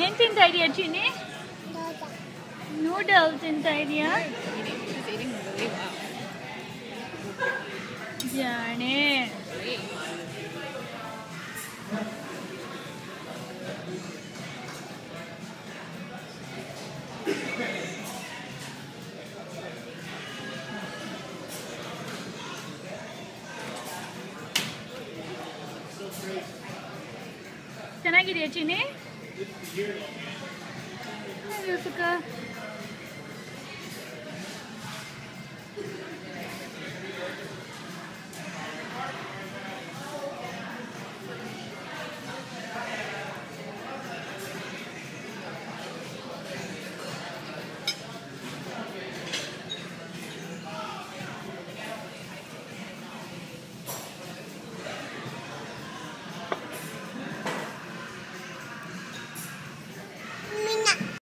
ಏನ್ ತಿಂತಾ ಇದೀಯ ಚಿನಿ ನೂಡಲ್ ತಿಂತಾ ಇದೀಯಾ She's eating really well. ಜಾಣೆ ಚೆನ್ನಾಗಿದೆಯಾ ಚಿನಿ ಅಯ್ಯೋ ಸುಖ